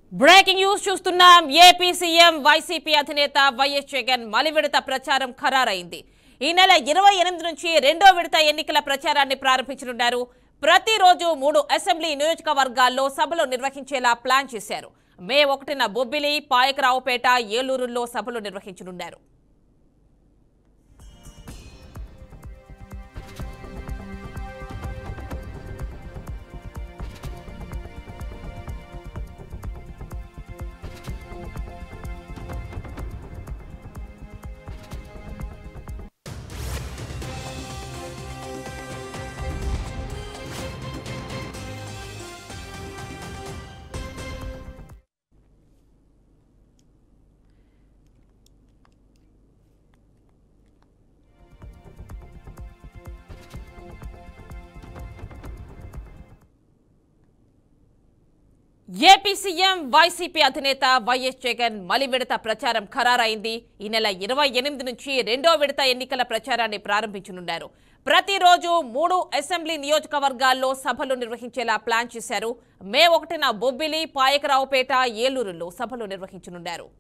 Breaking news చూస్తున్నాం AP CM YCP అధినేత YS Jagan మలి విడత ప్రచారం ఖరారైంది ఈ నెల ఇరవై ఎనిమిది నుంచి రెండో విడత ఎన్నికల ప్రచారాన్ని ప్రారంభించనున్నారు ప్రతిరోజు మూడు అసెంబ్లీ నియోజకవర్గాల్లో సభలు నిర్వహించేలా ప్లాన్ చేశారు మే ఒకటిన బొబ్బిలి పాయకరావుపేట ఏలూరులో సభలు నిర్వహించనున్నారు ఏపీ సీఎం వైసీపీ అధినేత వైఎస్ జగన్ మలి విడత ప్రచారం ఖరారైంది ఈ నెల ఇరవై ఎనిమిది నుంచి రెండో విడత ఎన్నికల ప్రచారాన్ని ప్రారంభించనున్నారు ప్రతిరోజు మూడు అసెంబ్లీ నియోజకవర్గాల్లో సభలు నిర్వహించేలా ప్లాన్ చేశారు మే ఒకటిన బొబ్బిలి పాయకరావుపేట ఏలూరులో సభలు నిర్వహించనున్నారు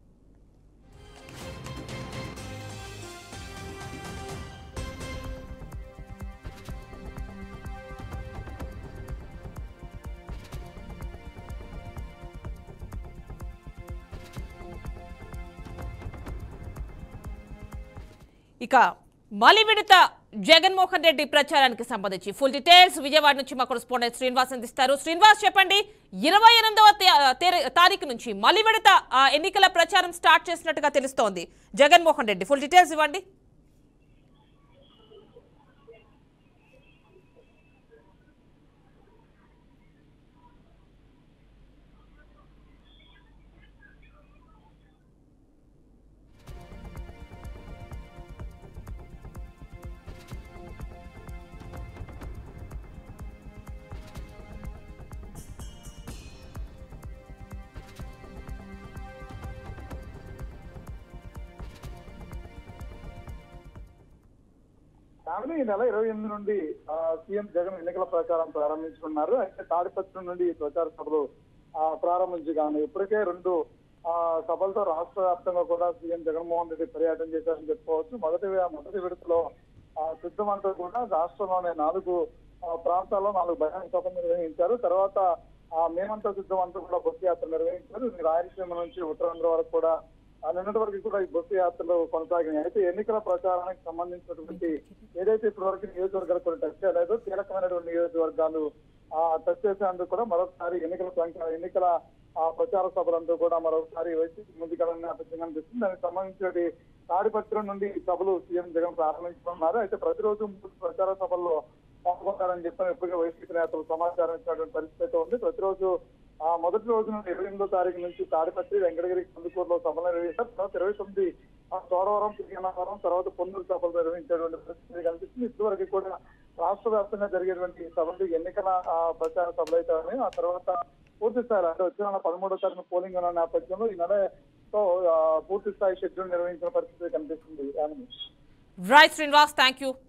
ఇక మలి విడత జగన్మోహన్ రెడ్డి ప్రచారానికి సంబంధించి ఫుల్ డీటెయిల్స్ విజయవాడ నుంచి మా కొరస్పాండెంట్ శ్రీనివాస్ అందిస్తారు శ్రీనివాస్ చెప్పండి ఇరవై ఎనిమిదవ తే- తేర- తారీఖు నుంచి మలి విడత ఆ, ఎన్నికల ప్రచారం స్టార్ట్ చేసినట్టుగా తెలుస్తోంది జగన్మోహన్ రెడ్డి ఫుల్ డీటెయిల్స్ ఇవ్వండి కావున ఈ నెల ఇరవై ఎనిమిది నుండి ఆ, సీఎం జగన్ ఎన్నికల ప్రచారం ప్రారంభించుకున్నారు అయితే తాడిపత్రి నుండి ఈ ప్రచార సభలు ఆ, ప్రారంభించగాను ఇప్పటికే రెండు ఆ, సభలతో రాష్ట్ర వ్యాప్తంగా కూడా సీఎం జగన్మోహన్ రెడ్డి పర్యటన చేశారని చెప్పుకోవచ్చు మొదటి వి- మొదటి విడతలో ఆ, సిద్ధమంతా కూడా రాష్ట్రంలోనే నాలుగు ఆ, ప్రాంతాల్లో నాలుగు బహిరంగ సభలు నిర్వహించారు తర్వాత ఆ, మేమంతా సిద్ధం అంతా కూడా బస్సు యాత్ర నిర్వహించారు ఇది రాయలసీమ నుంచి ఉత్తరాంధ్ర వరకు కూడా ఆ నిన్నటి వరకు కూడా ఈ బస్సు యాత్రలు కొనసాగినాయి అయితే ఎన్నికల ప్రచారానికి సంబంధించినటువంటి ఏదైతే ఇప్పటి వరకు నియోజకవర్గాలు కొన్ని టచ్ చేయలేదో కీలకమైనటువంటి నియోజకవర్గాలు ఆ టచ్ చేసేందుకు కూడా మరొకసారి ఎన్నికల సంఖ్య ఎన్నికల ఆ ప్రచార సభలంతా కూడా మరొకసారి వైసీపీ ముందుకెళ్ళని నేపథ్యంగా అనిపిస్తుంది దానికి సంబంధించి తాడిపత్రి నుండి ఈ సభలు సీఎం జగన్ ప్రారంభించుకున్నారు అయితే ప్రతిరోజు మూడు ప్రచార సభల్లో పాల్గొంటారని చెప్పి ఇప్పటికే వైసీపీ నేతలు సమాచారం ఇచ్చినటువంటి పరిస్థితి అయితే ఉంది ప్రతిరోజు ఆ మొదటి రోజు నుండి ఇరవై ఎనిమిదో తారీఖు నుంచి తాడిపత్రి వెంకటగిరి కందుకూరులో సభలు నిర్వహించారు తర్వాత ఇరవై తొమ్మిది ఆ చోడవరం తిరిగినవరం తర్వాత పొన్నూరు సభలు నిర్వహించేటువంటి పరిస్థితి కనిపిస్తుంది ఇప్పటివరకు కూడా రాష్ట్ర వ్యాప్తంగా జరిగేటువంటి సభలు ఎన్నికల ఆ, ప్రచార సభలు అయితే ఉన్నాయి ఆ తర్వాత పూర్తి స్థాయిలో అంటే వచ్చిన నెల పదమూడో తారీఖు పోలింగ్ ఉన్న నేపథ్యంలో ఈ నెలతో ఆ, పూర్తి స్థాయి షెడ్యూల్ నిర్వహించిన పరిస్థితి కనిపిస్తుంది Anand. Right Srinivas thank you